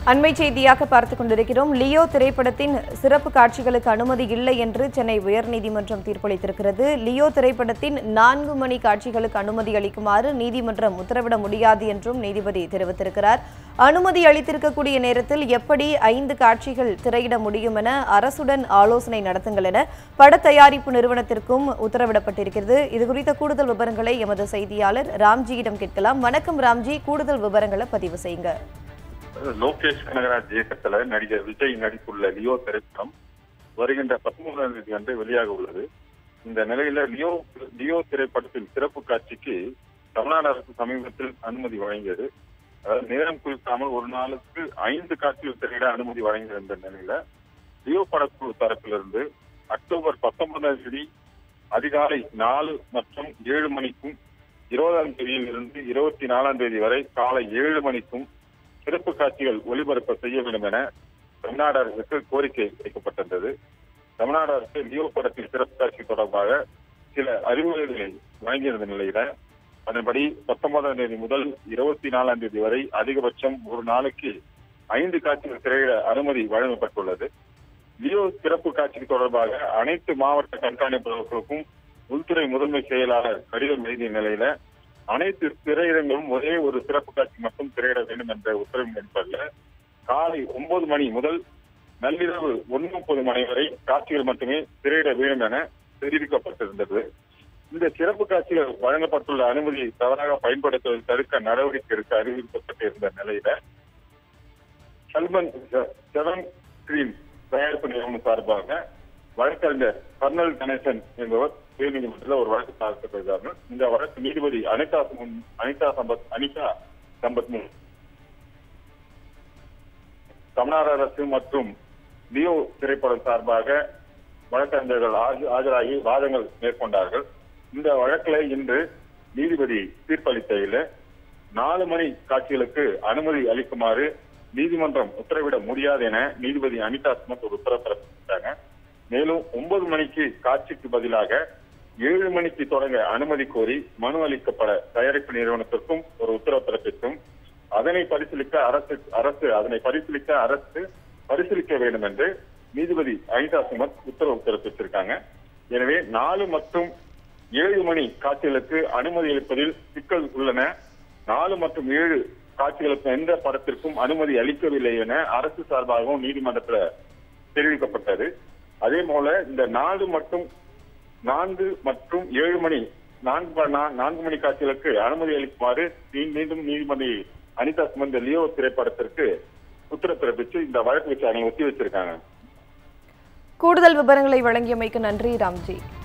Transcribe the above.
அண்மை செய்தியாக பார்த்துக் கொண்டிருக்கிறோம் லியோ திரைப்படத்தின் சிறப்பு காட்சிகளுக்கு அனுமதி இல்லை என்று சென்னை உயர்நீதிமன்றம் தீர்ப்பளித்திருக்கிறது லியோ திரைப்படத்தின் நான்கு மணி காட்சிகளுக்கு அனுமதி அளிக்குமாறு நீதிமன்றம் உத்தரவிட முடியாது என்றும் நீதிபதி தெரிவித்திருக்கிறார் அனுமதி அளித்திருக்கக்கூடிய நேரத்தில் எப்படி ஐந்து காட்சிகள் திரையிட முடியும் என அரசுடன் ஆலோசனை நடத்துங்கள் என பட தயாரிப்பு நிறுவனத்திற்கும் உத்தரவிடப்பட்டிருக்கிறது இது குறித்த கூடுதல் விவரங்களை எமது செய்தியாளர் ராம்ஜியிடம் கேட்கலாம் வணக்கம் ராம்ஜி கூடுதல் விவரங்களை பதிவு செய்யுங்க லோகேஷ் கனகராஜ் இயக்கத்துல நடிகர் விஜய் நடித்துள்ள லியோ திரைப்படம் வருகின்ற பத்தொன்பதாம் தேதி அன்று வெளியாக உள்ளது இந்த நிலையில லியோ லியோ திரைப்படத்தின் சிறப்பு காட்சிக்கு தமிழ்நாடு அரசு சமீபத்தில் அனுமதி வழங்கியது அதாவது நேரம் குறிக்காமல் ஒரு நாளுக்கு ஐந்து காட்சிகள் திரையிட அனுமதி வழங்கியிருந்த நிலையில லியோ படக்குழு தரப்பிலிருந்து அக்டோபர் பத்தொன்பதாம் தேதி அதிகாலை நாலு மற்றும் ஏழு மணிக்கும் இருபதாம் தேதியில் இருந்து இருபத்தி நாலாம் தேதி வரை காலை ஏழு மணிக்கும் சிறப்பு காட்சிகள் ஒளிபரப்ப செய்ய வேண்டும் என தமிழ்நாடு அரசுக்கு கோரிக்கை வைக்கப்பட்டிருந்தது தமிழ்நாடு அரசு லியோ படத்தின் சிறப்பு காட்சி தொடர்பாக சில அறிவுரைகளை வழங்கியிருந்த நிலையில அதன்படி பத்தொன்பதாம் தேதி முதல் இருபத்தி நாலாம் தேதி வரை அதிகபட்சம் ஒரு நாளைக்கு ஐந்து காட்சிகள் திரையிட அனுமதி வழங்கப்பட்டுள்ளது லியோ சிறப்பு காட்சி தொடர்பாக அனைத்து மாவட்ட கண்காணிப்பாளர்களுக்கும் உள்துறை முதன்மை செயலாளர் கடிதம் எழுதிய நிலையில அனைத்து திரையிடங்களும் ஒரே ஒரு சிறப்பு காட்சி மட்டும் திரையிட வேண்டும் என்ற உத்தரவின் அடிப்படையில் காலை ஒன்பது மணி முதல் நள்ளிரவு ஒன்று முப்பது மணி வரை காட்சிகள் மட்டுமே திரையிட வேண்டும் என தெரிவிக்கப்பட்டிருந்தது இந்த சிறப்பு காட்சிகள் வழங்கப்பட்டுள்ள அனுமதியை தவறாக பயன்படுத்துவதை தடுக்க நடவடிக்கை எடுக்க அறிவிக்கப்பட்டிருந்த நிலையில சல்மன் செவன் ஸ்கிரீன் தயாரிப்பு நிறுவனம் சார்பாக வழக்கறிஞர் கர்னல் கணேசன் என்பவர் உயர்நீதிமன்றத்தில் ஒரு வழக்கு தாக்கல் இந்த வழக்கு நீதிபதி அனிதா முன் அனிதா சம்பத் அனிதா சம்பத் முன் தமிழ்நாடு அரசு மற்றும் லியோ திரைப்படம் சார்பாக வழக்கறிஞர்கள் ஆஜ- ஆஜராகி வாதங்கள் மேற்கொண்டார்கள் இந்த வழக்கில் இன்று நீதிபதி தீர்ப்பளித்தையில் நாலு மணி காட்சிகளுக்கு அனுமதி அளிக்குமாறு நீதிமன்றம் உத்தரவிட முடியாது என நீதிபதி அனிதா சுமத் ஒரு உத்தரவு பிறப்பித்தாங்க மேலும் ஒன்பது மணிக்கு காட்சிக்கு பதிலாக ஏழு மணிக்கு தொடங்க அனுமதி கோரி மனு அளிக்கப்பட தயாரிப்பு நிறுவனத்திற்கும் ஒரு உத்தரவு பிறப்பித்தும் அதனை பரிசீலிக்க அரசு அரசு அதனை பரிசீலிக்க அரசு பரிசீலிக்க வேண்டும் என்று நீதிபதி அனிதா சுமத் உத்தரவு பிறப்பித்திருக்காங்க எனவே நாலு மற்றும் ஏழு மணி காட்சிகளுக்கு அனுமதி அளிப்பதில் சிக்கல் உள்ளன நாலு மற்றும் ஏழு காட்சிகளுக்கு எந்த படத்திற்கும் அனுமதி அளிக்கவில்லை என அரசு சார்பாகவும் நீதிமன்றத்தில் தெரிவிக்கப்பட்டது அதே போல இந்த நாலு மற்றும் நான்கு மற்றும் ஏழு மணி நான்கு ம- நா- நான்கு மணி காட்சிகளுக்கு அனுமதி அளிக்குமாறு மீ- மீண்டும் நீதிபதி அனிதா சுமந்த லியோ திரைப்படத்திற்கு உத்தரவு பிறப்பிச்சு இந்த வழக்கு விசாரணை ஒத்தி வச்சிருக்காங்க கூடுதல் விவரங்களை வழங்கியமைக்கு நன்றி ராம்ஜி